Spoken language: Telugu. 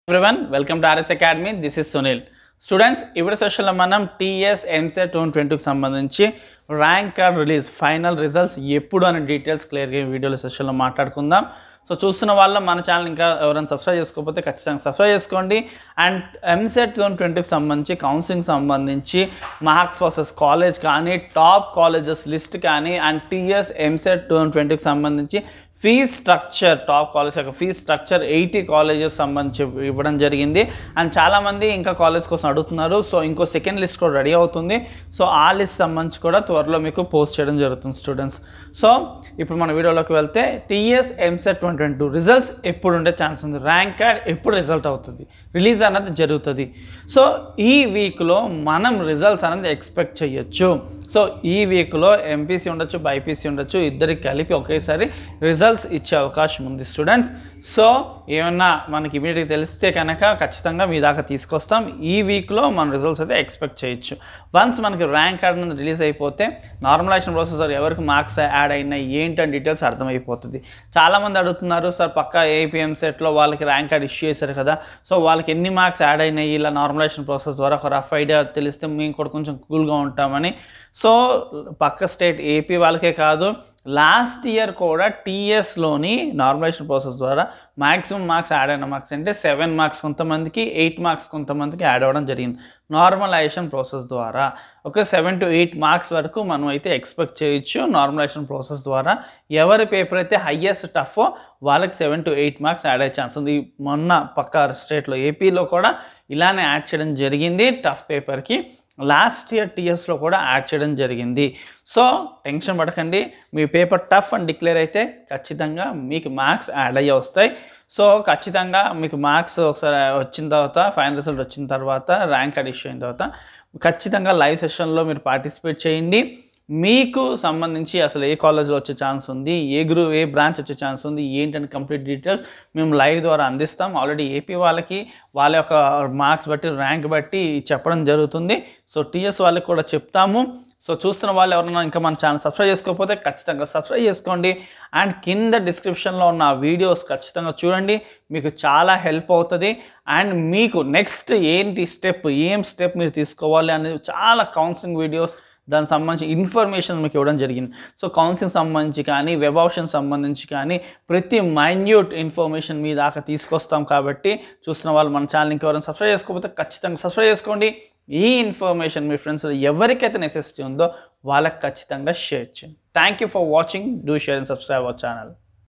everyone welcome to RS academy this is Sunil students ఇప్పుడు సెషన్లో మనం టీఎస్ ఎంసెట్ టూ ట్వంటీకి సంబంధించి rank card release final results ఎప్పుడు అనే డీటెయిల్స్ క్లియర్గా ఈ వీడియోలో సెషన్లో మాట్లాడుకుందాం సో చూస్తున్న వాళ్ళ మన ఛానల్ ఇంకా ఎవరైనా సబ్స్క్రైబ్ చేసుకోకపోతే ఖచ్చితంగా సబ్స్క్రైబ్ చేసుకోండి అండ్ ఎంసెట్ టూ ట్వంటీకి సంబంధించి కౌన్సిలింగ్ సంబంధించి మార్క్స్ వర్సెస్ కాలేజ్ కానీ టాప్ కాలేజెస్ లిస్ట్ కానీ అండ్ టీఎస్ ఎంసెట్ టూ ట్వంటీకి సంబంధించి ఫీజ్ స్ట్రక్చర్ టాప్ కాలేజ్ యొక్క ఫీజ్ స్ట్రక్చర్ ఎయిటీ కాలేజెస్ సంబంధించి ఇవ్వడం జరిగింది అండ్ చాలామంది ఇంకా కాలేజ్ కోసం అడుగుతున్నారు సో ఇంకో సెకండ్ లిస్ట్ కూడా రెడీ అవుతుంది సో ఆ లిస్ట్ సంబంధించి కూడా త్వరలో మీకు పోస్ట్ చేయడం జరుగుతుంది స్టూడెంట్స్ సో ఇప్పుడు మన వీడియోలోకి వెళ్తే TS EAMCET twenty twenty two results ఎప్పుడు ఉండే ఛాన్స్ ఉంది ర్యాంక్ కార్డ్ ఎప్పుడు రిజల్ట్ అవుతుంది రిలీజ్ అన్నది జరుగుతుంది సో ఈ వీక్లో మనం రిజల్ట్స్ అనేది ఎక్స్పెక్ట్ చేయొచ్చు సో ఈ వీక్లో ఎంపీసీ ఉండొచ్చు బైపీసీ ఉండొచ్చు ఇద్దరికి కలిపి ఒకేసారి రిజల్ట్స్ ఇచ్చే అవకాశం ఉంది స్టూడెంట్స్ సో ఏమన్నా మనకి ఇమీడియట్గా తెలిస్తే కనుక ఖచ్చితంగా మీ దాకా తీసుకొస్తాం ఈ వీక్లో మన రిజల్ట్స్ అయితే ఎక్స్పెక్ట్ చేయొచ్చు వన్స్ మనకి ర్యాంక్ కార్డ్ అనేది రిలీజ్ అయిపోతే నార్మలైజేషన్ ప్రాసెసర్ ఎవరికి మార్క్స్ యాడ్ అయినాయి ఏంటి అని డీటెయిల్స్ అర్థమైపోతుంది చాలామంది అడుగుతున్నారు సార్ పక్క ఏపీఎం సెట్లో వాళ్ళకి ర్యాంక్ కార్డ్ ఇష్యూ చేశారు కదా సో వాళ్ళకి ఎన్ని మార్క్స్ యాడ్ అయినాయి ఇలా నార్మలైజేషన్ ప్రాసెస్ ద్వారా ఒక రఫ్ ఐడియా తెలిస్తే మేము కూడా కొంచెం కూల్గా ఉంటామని సో పక్క స్టేట్ ఏపీ వాళ్ళకే కాదు లాస్ట్ ఇయర్ కూడా టీఎస్లోని నార్మలైజేషన్ ప్రాసెస్ ద్వారా మ్యాక్సిమం మార్క్స్ యాడ్ అయిన మార్క్స్ అంటే సెవెన్ మార్క్స్ కొంతమందికి ఎయిట్ మార్క్స్ కొంతమందికి యాడ్ అవ్వడం జరిగింది నార్మలైజేషన్ ప్రాసెస్ ద్వారా ఒక సెవెన్ టు ఎయిట్ మార్క్స్ వరకు మనం అయితే ఎక్స్పెక్ట్ చేయొచ్చు నార్మలైజేషన్ ప్రాసెస్ ద్వారా ఎవరి పేపర్ అయితే హయ్యెస్ట్ టఫ్ వాళ్ళకి seven to eight marks add అయ్యే ఛాన్స్ ఉంది మొన్న పక్క స్టేట్లో ఏపీలో కూడా ఇలానే యాడ్ చేయడం జరిగింది టఫ్ పేపర్కి లాస్ట్ ఇయర్ టీఎస్లో కూడా యాడ్ చేయడం జరిగింది సో టెన్షన్ పడకండి మీ పేపర్ టఫ్ అని డిక్లేర్ అయితే ఖచ్చితంగా మీకు మార్క్స్ యాడ్ అయ్యి వస్తాయి సో ఖచ్చితంగా మీకు మార్క్స్ ఒకసారి వచ్చిన తర్వాత ఫైనల్ రిజల్ట్ వచ్చిన తర్వాత ర్యాంక్ కార్డ్ ఇష్యూ అయిన తర్వాత ఖచ్చితంగా లైవ్ సెషన్లో మీరు పార్టిసిపేట్ చేయండి మీకు సంబంధించి అసలు ఏ కాలేజ్లో వచ్చే ఛాన్స్ ఉంది ఏ గ్రూప్ ఏ బ్రాంచ్ వచ్చే ఛాన్స్ ఉంది ఏంటని కంప్లీట్ డీటెయిల్స్ మేము లైవ్ ద్వారా అందిస్తాం ఆల్రెడీ ఏపీ వాళ్ళకి వాళ్ళ యొక్క మార్క్స్ బట్టి ర్యాంక్ బట్టి చెప్పడం జరుగుతుంది సో టీఎస్ వాళ్ళకి కూడా చెప్తాము సో చూస్తున్న వాళ్ళు ఎవరైనా ఇంకా మన ఛానల్ సబ్స్క్రైబ్ చేసుకోకపోతే ఖచ్చితంగా సబ్స్క్రైబ్ చేసుకోండి అండ్ కింద డిస్క్రిప్షన్లో ఉన్న వీడియోస్ ఖచ్చితంగా చూడండి మీకు చాలా హెల్ప్ అవుతుంది అండ్ మీకు నెక్స్ట్ ఏంటి స్టెప్ ఏం స్టెప్ మీరు తీసుకోవాలి అనేది చాలా కౌన్సిలింగ్ వీడియోస్ దానికి సంబంధించి ఇన్ఫర్మేషన్ మీకు ఇవ్వడం జరిగింది సో కౌన్సిలింగ్ సంబంధించి కానీ వెబ్ ఆప్షన్ సంబంధించి కానీ ప్రతి మైన్యూట్ ఇన్ఫర్మేషన్ మీ దాకా తీసుకొస్తాం కాబట్టి చూస్తున్న వాళ్ళు మన ఛానల్ ఇంకెవరైనా సబ్స్క్రైబ్ చేసుకోకపోతే ఖచ్చితంగా సబ్స్క్రైబ్ చేసుకోండి ఈ ఇన్ఫర్మేషన్ మీ ఫ్రెండ్స్ ఎవరికైతే నెసెసిటీ ఉందో వాళ్ళకి ఖచ్చితంగా షేర్ చేయండి thank you for watching do share and subscribe our channel